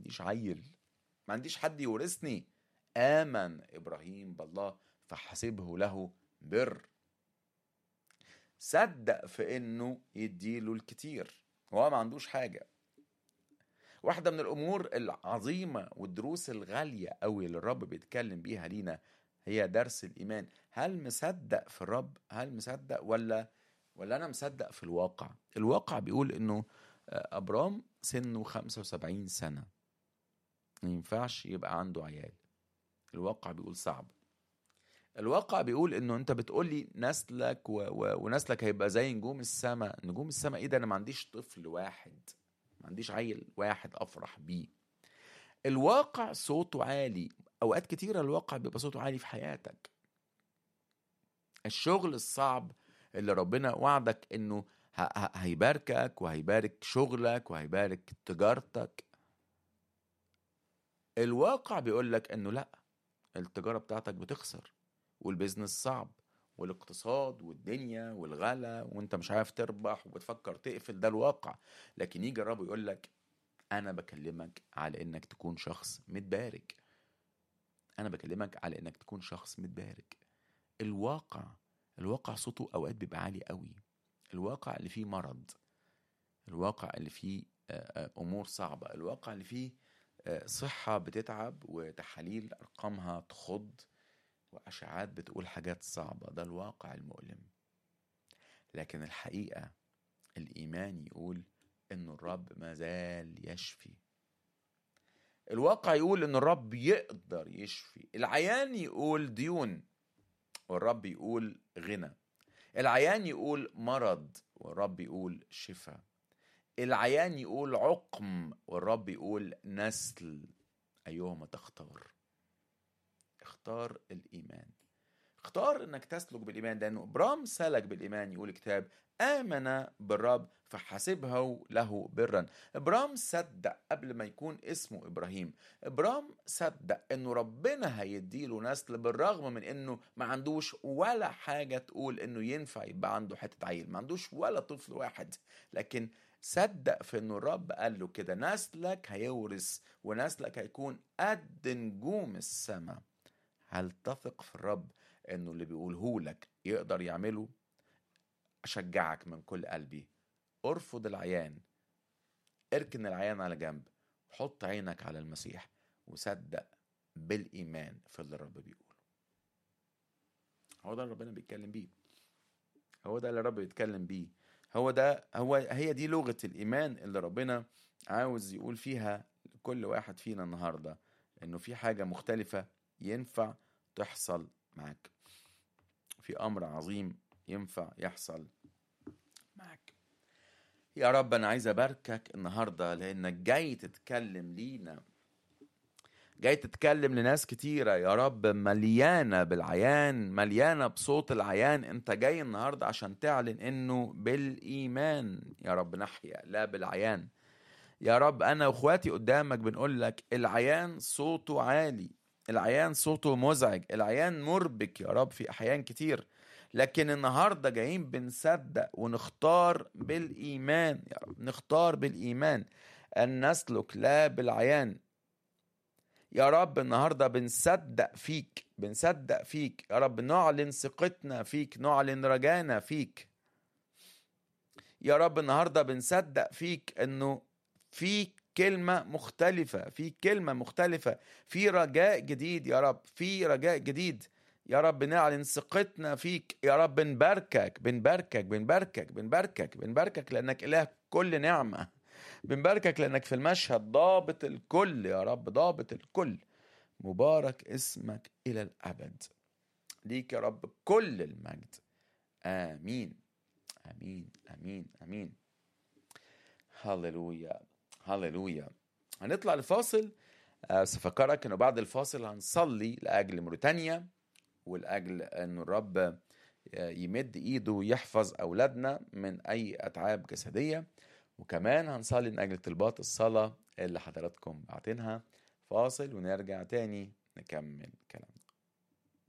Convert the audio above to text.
عنديش عيل ما عنديش حد يورثني آمن إبراهيم بالله فحسبه له بر صدق في إنه يديله الكتير وهو ما عندوش حاجة واحدة من الأمور العظيمة والدروس الغالية أوي اللي الرب بيتكلم بيها لينا هي درس الإيمان هل مصدق في الرب هل مصدق ولا ولا أنا مصدق في الواقع الواقع بيقول إنه أبرام سنه 75 سنة ما ينفعش يبقى عنده عيال الواقع بيقول صعب الواقع بيقول انه انت بتقول لي نسلك و... و... ونسلك هيبقى زي نجوم السماء نجوم السماء ايه ده انا ما عنديش طفل واحد ما عنديش عيل واحد افرح بيه الواقع صوته عالي اوقات كتيره الواقع بيبقى صوته عالي في حياتك الشغل الصعب اللي ربنا وعدك انه ه... ه... هيباركك وهيبارك شغلك وهيبارك تجارتك الواقع بيقول لك انه لا التجاره بتاعتك بتخسر والبيزنس صعب والاقتصاد والدنيا والغلا وانت مش عارف تربح وبتفكر تقفل ده الواقع لكن يجي الرب يقول لك انا بكلمك على انك تكون شخص متبارك انا بكلمك على انك تكون شخص متبارك الواقع الواقع صوته اوقات بيبقى عالي قوي الواقع اللي فيه مرض الواقع اللي فيه امور صعبه الواقع اللي فيه صحه بتتعب وتحاليل ارقامها تخض واشعاعات بتقول حاجات صعبه ده الواقع المؤلم لكن الحقيقه الايمان يقول ان الرب ما زال يشفي الواقع يقول ان الرب يقدر يشفي العيان يقول ديون والرب يقول غنى العيان يقول مرض والرب يقول شفاء العيان يقول عقم والرب يقول نسل ايهما تختار اختار الايمان اختار انك تسلك بالايمان لانه ابرام سلك بالايمان يقول الكتاب امن بالرب فحسبه له برا ابرام صدق قبل ما يكون اسمه ابراهيم ابرام صدق انه ربنا هيديله نسل بالرغم من انه ما عندوش ولا حاجه تقول انه ينفع يبقى عنده حته عيل ما عندوش ولا طفل واحد لكن صدق في انه الرب قال له كده نسلك هيورث ونسلك هيكون قد نجوم السماء هل تثق في الرب انه اللي بيقوله لك يقدر يعمله اشجعك من كل قلبي ارفض العيان اركن العيان على جنب حط عينك على المسيح وصدق بالايمان في اللي الرب بيقوله هو ده اللي ربنا بيتكلم بيه هو ده اللي الرب بيتكلم بيه هو ده هو هي دي لغه الايمان اللي ربنا عاوز يقول فيها لكل واحد فينا النهارده انه في حاجه مختلفه ينفع تحصل معاك في امر عظيم ينفع يحصل معاك يا رب انا عايز اباركك النهارده لانك جاي تتكلم لينا جاي تتكلم لناس كتيرة يا رب مليانة بالعيان مليانة بصوت العيان انت جاي النهاردة عشان تعلن انه بالإيمان يا رب نحيا لا بالعيان يا رب أنا وإخواتي قدامك بنقول لك العيان صوته عالي العيان صوته مزعج العيان مربك يا رب في أحيان كتير لكن النهاردة جايين بنصدق ونختار بالإيمان يا رب نختار بالإيمان أن نسلك لا بالعيان يا رب النهاردة بنصدق فيك بنصدق فيك يا رب نعلن ثقتنا فيك نعلن رجانا فيك يا رب النهاردة بنصدق فيك انه في كلمة مختلفة في كلمة مختلفة في رجاء جديد يا رب في رجاء جديد يا رب نعلن ثقتنا فيك يا رب بنباركك بنباركك بنباركك بنباركك بنباركك لانك اله كل نعمه بنباركك لانك في المشهد ضابط الكل يا رب ضابط الكل مبارك اسمك الى الابد ليك يا رب كل المجد امين امين امين امين هللويا هللويا هنطلع لفاصل بس افكرك انه بعد الفاصل هنصلي لاجل موريتانيا ولاجل انه الرب يمد ايده ويحفظ اولادنا من اي اتعاب جسديه وكمان هنصلي من أجل طلبات الصلاة اللي حضراتكم بعتينها فاصل ونرجع تاني نكمل كلامنا